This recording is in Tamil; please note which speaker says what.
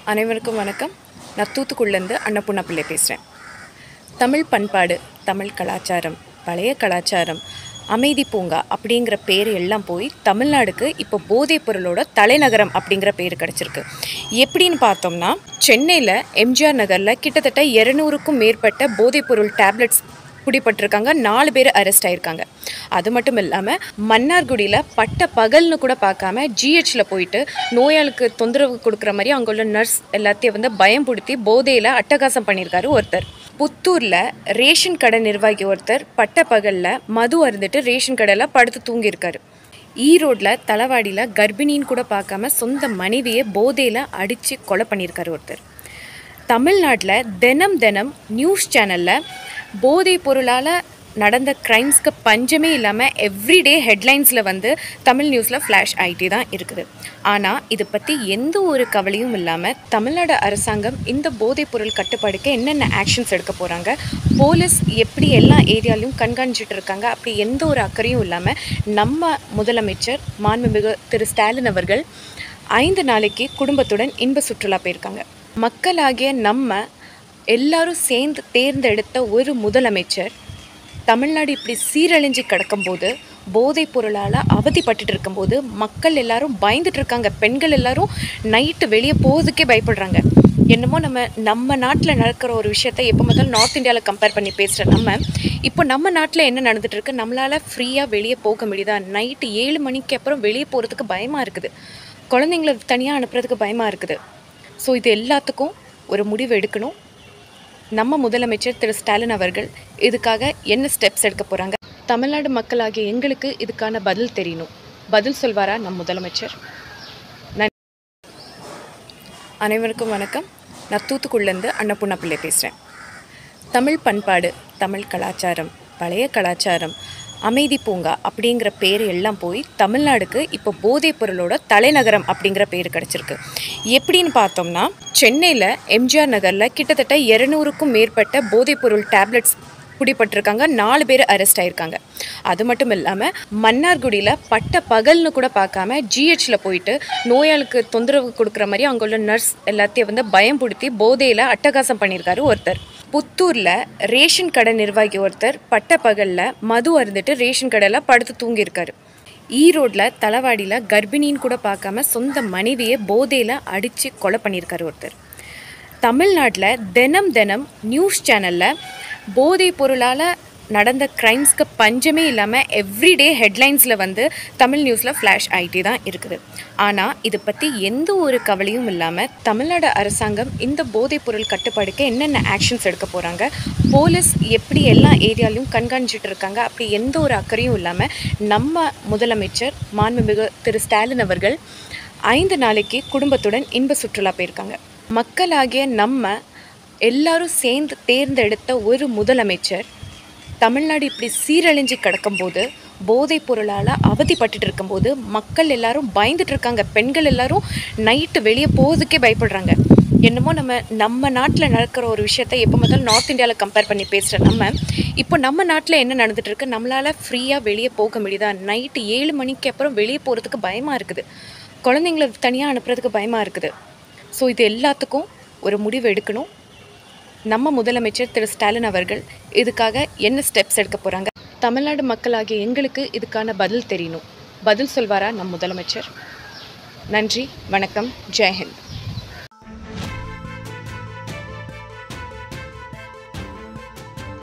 Speaker 1: அனைவருக்கும் வணக்கம் நான் தூத்துக்குடிலேருந்து அன்னபூர்ணா பிள்ளை பேசுகிறேன் தமிழ் பண்பாடு தமிழ் கலாச்சாரம் பழைய கலாச்சாரம் அமைதி பூங்கா அப்படிங்கிற பேர் எல்லாம் போய் தமிழ்நாடுக்கு இப்போ போதைப் பொருளோட தலைநகரம் அப்படிங்கிற பேர் கிடச்சிருக்கு எப்படின்னு பார்த்தோம்னா சென்னையில் எம்ஜிஆர் நகரில் கிட்டத்தட்ட இரநூறுக்கும் மேற்பட்ட போதைப்பொருள் டேப்லெட்ஸ் பிடிபட்டிருக்காங்க நாலு பேர் அரெஸ்ட் ஆயிருக்காங்க அது மட்டும் இல்லாமல் மன்னார்குடியில் பட்ட பகல்னு கூட பார்க்காம ஜிஹெச்சில் போயிட்டு நோயாளுக்கு தொந்தரவு கொடுக்குற மாதிரி அங்கே உள்ள நர்ஸ் எல்லாத்தையும் வந்து பயம்படுத்தி போதையில் அட்டகாசம் பண்ணியிருக்காரு ஒருத்தர் புத்தூரில் ரேஷன் கடை நிர்வாகி ஒருத்தர் பட்ட பகலில் மது அருந்துட்டு ரேஷன் கடையில் படுத்து தூங்கியிருக்காரு ஈரோட்டில் தலவாடியில் கர்ப்பிணின்னு கூட பார்க்காம சொந்த மனைவியை போதையில் அடித்து கொலை பண்ணியிருக்காரு ஒருத்தர் தமிழ்நாட்டில் தினம் தினம் நியூஸ் சேனலில் போதைப் பொருளால் நடந்த க்ரைம்ஸ்க்கு பஞ்சமே இல்லாமல் எவ்ரிடே ஹெட்லைன்ஸில் வந்து தமிழ் நியூஸில் ஃப்ளாஷ் ஆகிட்டே தான் இருக்குது ஆனால் இது பற்றி எந்த ஒரு கவலையும் இல்லாமல் தமிழ்நாடு அரசாங்கம் இந்த போதைப் பொருள் கட்டுப்பாடுக்கு என்னென்ன ஆக்ஷன்ஸ் எடுக்க போகிறாங்க போலீஸ் எப்படி எல்லா ஏரியாலையும் கண்காணிச்சிட்டு இருக்காங்க அப்படி எந்த ஒரு அக்கறையும் இல்லாமல் நம்ம முதலமைச்சர் மாண்புமிகு திரு ஸ்டாலின் அவர்கள் ஐந்து நாளைக்கு குடும்பத்துடன் இன்ப சுற்றுலா போயிருக்காங்க மக்களாகிய நம்ம எல்லாரும் சேர்ந்து தேர்ந்தெடுத்த ஒரு முதலமைச்சர் தமிழ்நாடு இப்படி சீரழிஞ்சு கிடக்கும்போது போதைப் பொருளால் அவதிப்பட்டுட்டு இருக்கும்போது மக்கள் எல்லாரும் பயந்துட்டு இருக்காங்க பெண்கள் எல்லாரும் நைட்டு வெளியே போகிறதுக்கே பயப்படுறாங்க என்னமோ நம்ம நம்ம நாட்டில் நடக்கிற ஒரு விஷயத்தை எப்போ முதல்ல நார்த் இந்தியாவில் கம்பேர் பண்ணி பேசுகிற நம்ம இப்போ நம்ம நாட்டில் என்ன நடந்துட்டு இருக்கு நம்மளால் ஃப்ரீயாக வெளியே போக முடியுதா நைட்டு ஏழு மணிக்கு அப்புறம் வெளியே போகிறதுக்கு பயமாக இருக்குது குழந்தைங்கள தனியாக அனுப்புறதுக்கு பயமாக இருக்குது ஸோ இது எல்லாத்துக்கும் ஒரு முடிவு எடுக்கணும் நம்ம முதலமைச்சர் திரு ஸ்டாலின் அவர்கள் இதுக்காக என்ன ஸ்டெப்ஸ் எடுக்க போகிறாங்க தமிழ்நாடு மக்களாகிய எங்களுக்கு இதுக்கான பதில் தெரியணும் பதில் சொல்வாரா நம் முதலமைச்சர் நன்றி அனைவருக்கும் வணக்கம் நான் தூத்துக்குடிலேருந்து அன்னபூர்ணா பிள்ளை பேசுகிறேன் தமிழ் பண்பாடு தமிழ் கலாச்சாரம் பழைய கலாச்சாரம் அமைதி பூங்கா அப்படிங்கிற பேர் எல்லாம் போய் தமிழ்நாடுக்கு இப்போ போதைப் பொருளோட தலைநகரம் அப்படிங்கிற பேர் கிடச்சிருக்கு எப்படின்னு பார்த்தோம்னா சென்னையில் எம்ஜிஆர் நகரில் கிட்டத்தட்ட இரநூறுக்கும் மேற்பட்ட போதைப் பொருள் டேப்லெட்ஸ் பிடிபட்டிருக்காங்க நாலு பேர் அரெஸ்ட் ஆயிருக்காங்க அது மட்டும் இல்லாமல் மன்னார்குடியில் பட்ட பகல்னு கூட பார்க்காம ஜிஹெச்சில் போயிட்டு நோயாளுக்கு தொந்தரவு கொடுக்குற மாதிரி அங்கே உள்ள நர்ஸ் எல்லாத்தையும் வந்து பயம்படுத்தி போதையில் அட்டகாசம் பண்ணியிருக்காரு ஒருத்தர் புத்தூரில் ரேஷன் கடை நிர்வாகி ஒருத்தர் பட்ட பகலில் மது அருந்துட்டு ரேஷன் கடையில் படுத்து தூங்கியிருக்காரு ஈரோட்டில் தலவாடியில் கர்ப்பிணின்னு கூட பார்க்காம சொந்த மனைவியை போதையில் அடித்து கொலை பண்ணியிருக்காரு ஒருத்தர் தமிழ்நாட்டில் தினம் தினம் நியூஸ் சேனலில் போதைப் பொருளால் நடந்த க்ரைம்ஸ்க்கு பஞ்சமே இல்லாமல் எவ்ரிடே ஹெட்லைன்ஸில் வந்து தமிழ் நியூஸில் ஃப்ளாஷ் ஆகிட்டே தான் இருக்குது ஆனால் இது பற்றி எந்த ஒரு கவலையும் இல்லாமல் தமிழ்நாடு அரசாங்கம் இந்த போதைப் பொருள் கட்டுப்பாடுக்கு என்னென்ன ஆக்ஷன்ஸ் எடுக்க போகிறாங்க போலீஸ் எப்படி எல்லா ஏரியாலையும் கண்காணிச்சிட்டு இருக்காங்க அப்படி எந்த ஒரு அக்கறையும் இல்லாமல் நம்ம முதலமைச்சர் மாண்புமிகு திரு ஸ்டாலின் அவர்கள் ஐந்து நாளைக்கு குடும்பத்துடன் இன்ப சுற்றுலா போயிருக்காங்க மக்களாகிய நம்ம எல்லாரும் சேர்ந்து தேர்ந்தெடுத்த ஒரு முதலமைச்சர் தமிழ்நாடு இப்படி சீரழிஞ்சு கிடக்கும்போது போதைப் பொருளால் அவதிப்பட்டுட்டு இருக்கும்போது மக்கள் எல்லாரும் பயந்துட்டு இருக்காங்க பெண்கள் எல்லாரும் நைட்டு வெளியே போகிறதுக்கே பயப்படுறாங்க என்னமோ நம்ம நம்ம நாட்டில் நடக்கிற ஒரு விஷயத்தை எப்போ முதல்ல நார்த் இந்தியாவில் கம்பேர் பண்ணி பேசுகிற நம்ம இப்போ நம்ம நாட்டில் என்ன நடந்துட்டு இருக்கு நம்மளால் ஃப்ரீயாக வெளியே போக முடியுதா நைட்டு ஏழு மணிக்கு அப்புறம் வெளியே போகிறதுக்கு பயமாக இருக்குது குழந்தைங்கள தனியாக அனுப்புறதுக்கு பயமாக இருக்குது ஸோ இது எல்லாத்துக்கும் ஒரு முடிவு எடுக்கணும் நம்ம முதலமைச்சர் திரு ஸ்டாலின் அவர்கள் இதுக்காக என்ன ஸ்டெப்ஸ் எடுக்க போகிறாங்க தமிழ்நாடு மக்களாகிய எங்களுக்கு இதுக்கான பதில் தெரியணும் பதில் சொல்வாரா நம் முதலமைச்சர் நன்றி வணக்கம் ஜெய்ஹிந்த்